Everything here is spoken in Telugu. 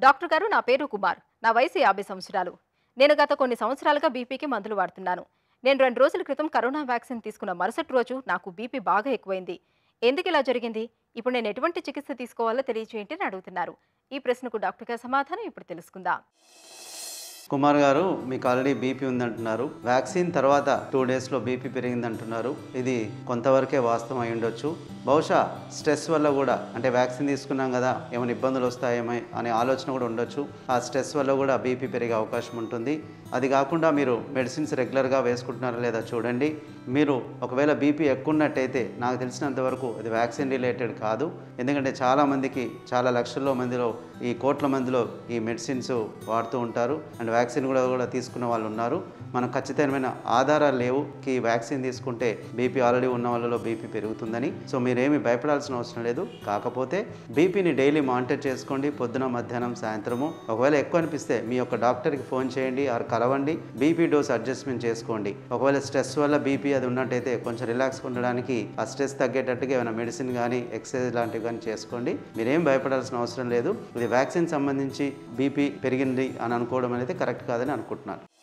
డాక్టర్ గారు నా పేరు కుమార్ నా వయసు యాభై సంవత్సరాలు నేను గత కొన్ని సంవత్సరాలుగా బీపీకి మందులు వాడుతున్నాను నేను రెండు రోజుల క్రితం కరోనా వ్యాక్సిన్ తీసుకున్న మరుసటి రోజు నాకు బీపీ బాగా ఎక్కువైంది ఎందుకు ఇలా జరిగింది ఇప్పుడు నేను ఎటువంటి చికిత్స తీసుకోవాలో తెలియచేయండి అని అడుగుతున్నారు ఈ ప్రశ్నకు డాక్టర్ గారి సమాధానం ఇప్పుడు తెలుసుకుందాం కుమార్ గారు మీకు ఆల్రెడీ బీపీ ఉందంటున్నారు వ్యాక్సిన్ తర్వాత టూ డేస్లో బీపీ పెరిగిందంటున్నారు ఇది కొంతవరకే వాస్తవం అయి ఉండొచ్చు బహుశా స్ట్రెస్ వల్ల కూడా అంటే వ్యాక్సిన్ తీసుకున్నాం కదా ఏమైనా ఇబ్బందులు వస్తాయేమో అనే ఆలోచన కూడా ఉండొచ్చు ఆ స్ట్రెస్ వల్ల కూడా బీపీ పెరిగే అవకాశం ఉంటుంది అది కాకుండా మీరు మెడిసిన్స్ రెగ్యులర్గా వేసుకుంటున్నారా లేదా చూడండి మీరు ఒకవేళ బీపీ ఎక్కువ ఉన్నట్టయితే నాకు తెలిసినంత వరకు అది వ్యాక్సిన్ రిలేటెడ్ కాదు ఎందుకంటే చాలామందికి చాలా లక్షల్లో మందిలో ఈ కోట్ల మందిలో ఈ మెడిసిన్స్ వాడుతూ ఉంటారు అండ్ వ్యాక్సిన్ కూడా కూడా తీసుకున్న వాళ్ళు ఉన్నారు మనకు ఖచ్చితమైన ఆధారాలు లేవు కి వ్యాక్సిన్ తీసుకుంటే బీపీ ఆల్రెడీ ఉన్న వాళ్ళలో బీపీ పెరుగుతుందని సో మీరేమి భయపడాల్సిన అవసరం లేదు కాకపోతే బీపీని డైలీ మానిటర్ చేసుకోండి పొద్దున మధ్యాహ్నం సాయంత్రము ఒకవేళ ఎక్కువ అనిపిస్తే మీ యొక్క డాక్టర్కి ఫోన్ చేయండి ఆర్ కలవండి బీపీ డోస్ అడ్జస్ట్మెంట్ చేసుకోండి ఒకవేళ స్ట్రెస్ వల్ల బీపీ అది ఉన్నట్టయితే కొంచెం రిలాక్స్ ఉండడానికి ఆ స్ట్రెస్ తగ్గేటట్టుగా ఏమైనా మెడిసిన్ కానీ ఎక్సర్సైజ్ లాంటివి కానీ చేసుకోండి మీరేం భయపడాల్సిన అవసరం లేదు ఇది వ్యాక్సిన్ సంబంధించి బీపీ పెరిగింది అని అనుకోవడం అనేది కరెక్ట్ కాదని అనుకుంటున్నాను